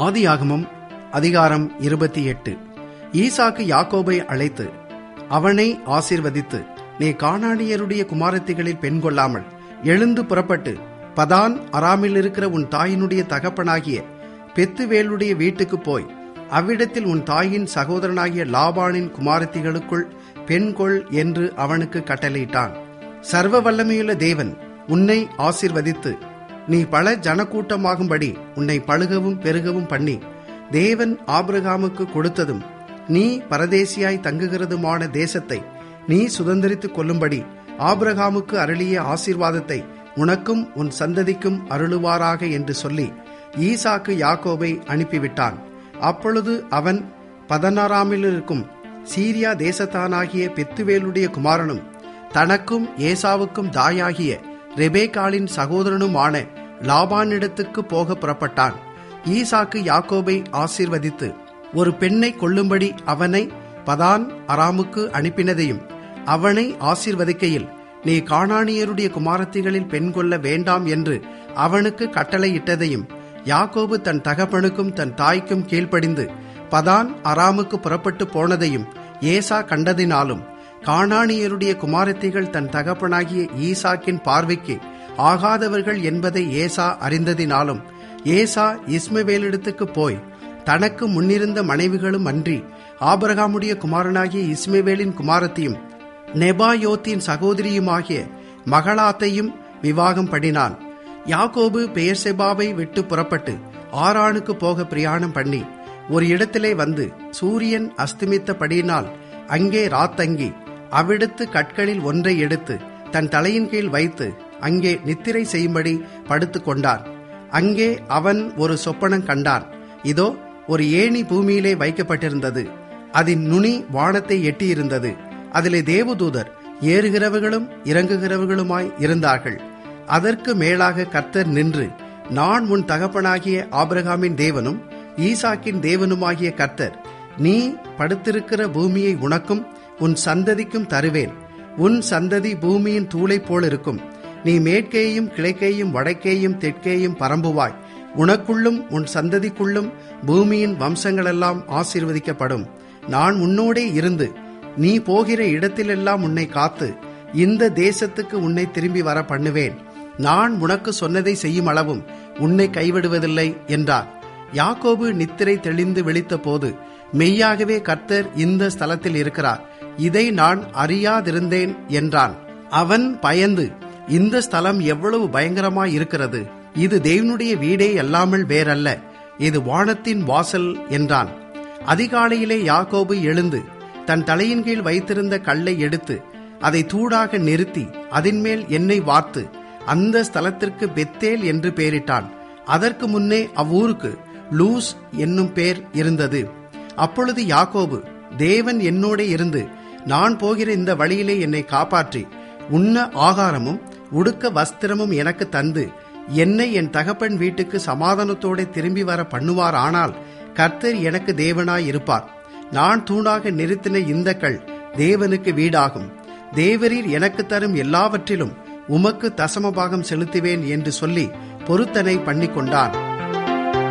ஆதியாகமம் அதிகாரம் இருபத்தி எட்டு ஈசாக்கு யாக்கோபை அழைத்து அவனை ஆசீர்வதித்து நீ கானானியருடைய குமாரத்திகளில் பெண் கொள்ளாமல் எழுந்து புறப்பட்டு பதான் அராமில் இருக்கிற உன் தாயினுடைய தகப்பனாகிய பெத்துவேலுடைய வீட்டுக்கு போய் அவ்விடத்தில் உன் தாயின் சகோதரனாகிய லாபானின் குமாரத்திகளுக்குள் பெண் கொள் என்று அவனுக்கு கட்டளையிட்டான் சர்வ வல்லமையுள்ள தேவன் உன்னை ஆசீர்வதித்து நீ பல ஜனக்கூட்டமாகும்படி உன்னை பழுகவும் பெருகவும் பண்ணி தேவன் ஆபிரகாமுக்கு கொடுத்ததும் நீ பரதேசியாய் தங்குகிறதுமான தேசத்தை நீ சுதந்திரித்துக் கொள்ளும்படி ஆபிரகாமுக்கு அருளிய ஆசீர்வாதத்தை உனக்கும் உன் சந்ததிக்கும் அருளுவாராக என்று சொல்லி ஈசாக்கு யாக்கோபை அனுப்பிவிட்டான் அப்பொழுது அவன் பதனாறாமில் இருக்கும் சீரியா தேசத்தானாகிய பெத்துவேலுடைய குமாரனும் தனக்கும் ஏசாவுக்கும் தாயாகிய ரெபேகாலின் சகோதரனுமான லாபானிடத்துக்கு போக புறப்பட்டான் ஈசாக்கு யாக்கோபை ஆசீர்வதித்து ஒரு பெண்ணை கொள்ளும்படி அவனை பதான் அராமுக்கு அனுப்பினதையும் அவனை ஆசீர்வதிக்கையில் நீ காணானியருடைய குமாரத்திகளில் பெண் கொள்ள வேண்டாம் என்று அவனுக்கு கட்டளையிட்டதையும் யாக்கோபு தன் தகப்பனுக்கும் தன் தாய்க்கும் கீழ்ப்படிந்து பதான் அராமுக்கு புறப்பட்டு போனதையும் ஏசா கண்டதினாலும் காணானியருடைய குமாரத்திகள் தன் தகப்பனாகிய ஈசாக்கின் பார்வைக்கு ஆகாதவர்கள் என்பதை ஏசா அறிந்ததினாலும் ஏசா இஸ்மவேலிடத்துக்கு போய் தனக்கு முன்னிருந்த மனைவிகளும் அன்றி ஆபரகாமுடைய குமாரனாகிய இஸ்மவேலின் குமாரத்தையும் நெபாயோத்தின் சகோதரியுமாகிய மகளாத்தையும் விவாகம் பண்ணினான் யாக்கோபு பெயர்செபாவை விட்டு புறப்பட்டு ஆரானுக்கு போக பிரயாணம் பண்ணி ஒரு இடத்திலே வந்து சூரியன் அஸ்தமித்தபடியினால் அங்கே ராத்தங்கி அவ்விடத்து கற்களில் ஒன்றை எடுத்து தன் தலையின் கீழ் வைத்து அங்கே நித்திரை செய்யும்படி படுத்து கொண்டான் அங்கே அவன் ஒரு சொப்பனம் கண்டான் இதோ ஒரு ஏணி பூமியிலே வைக்கப்பட்டிருந்தது அதன் நுனி வானத்தை எட்டியிருந்தது அதிலே தேவதூதர் ஏறுகிறவர்களும் இறங்குகிறவர்களுமாய் இருந்தார்கள் அதற்கு மேலாக கர்த்தர் நின்று நான் உன் தகப்பனாகிய ஆபிரகாமின் தேவனும் ஈசாக்கின் தேவனுமாகிய கர்த்தர் நீ படுத்திருக்கிற பூமியை உனக்கும் உன் சந்ததிக்கும் தருவேன் உன் சந்ததி பூமியின் தூளை போல் இருக்கும் நீ மேற்கேயும் கிழக்கேயும் வடக்கேயும் தெற்கேயும் பரம்புவாய் உனக்குள்ளும் உன் சந்ததிக்குள்ளும் பூமியின் வம்சங்களெல்லாம் ஆசீர்வதிக்கப்படும் நான் உன்னோடே இருந்து நீ போகிற இடத்திலெல்லாம் உன்னை காத்து இந்த தேசத்துக்கு உன்னை திரும்பி வர பண்ணுவேன் நான் உனக்கு சொன்னதை செய்யும் அளவும் உன்னை கைவிடுவதில்லை என்றார் யாக்கோபு நித்திரை தெளிந்து விழித்த போது மெய்யாகவே கர்த்தர் இந்த ஸ்தலத்தில் இருக்கிறார் இதை நான் அறியாதிருந்தேன் என்றான் அவன் பயந்து இந்த ஸ்தலம் எவ்வளவு பயங்கரமாய் இருக்கிறது இது தேவனுடைய வீடே அல்லாமல் வேறல்ல இது வானத்தின் வாசல் என்றான் அதிகாலையிலே யாக்கோபு எழுந்து தன் தலையின் கீழ் வைத்திருந்த கல்லை எடுத்து அதை தூடாக நிறுத்தி அதன்மேல் எண்ணெய் வார்த்து அந்த ஸ்தலத்திற்கு பெத்தேல் என்று பெயரிட்டான் அதற்கு முன்னே அவ்வூருக்கு லூஸ் என்னும் பேர் இருந்தது அப்பொழுது யாக்கோபு தேவன் என்னோட இருந்து நான் போகிற இந்த வழியிலே என்னை காப்பாற்றி உண்ண ஆகாரமும் உடுக்க வஸ்திரமும் எனக்கு தந்து என்னை என் தகப்பன் வீட்டுக்கு சமாதானத்தோட திரும்பி வர பண்ணுவார் ஆனால் கர்த்தர் எனக்கு தேவனாய் இருப்பார் நான் தூணாக நிறுத்தின இந்த கல் தேவனுக்கு வீடாகும் தேவரீர் எனக்கு தரும் எல்லாவற்றிலும் உமக்கு தசமபாகம் செலுத்துவேன் என்று சொல்லி பொருத்தனை பண்ணிக்கொண்டான்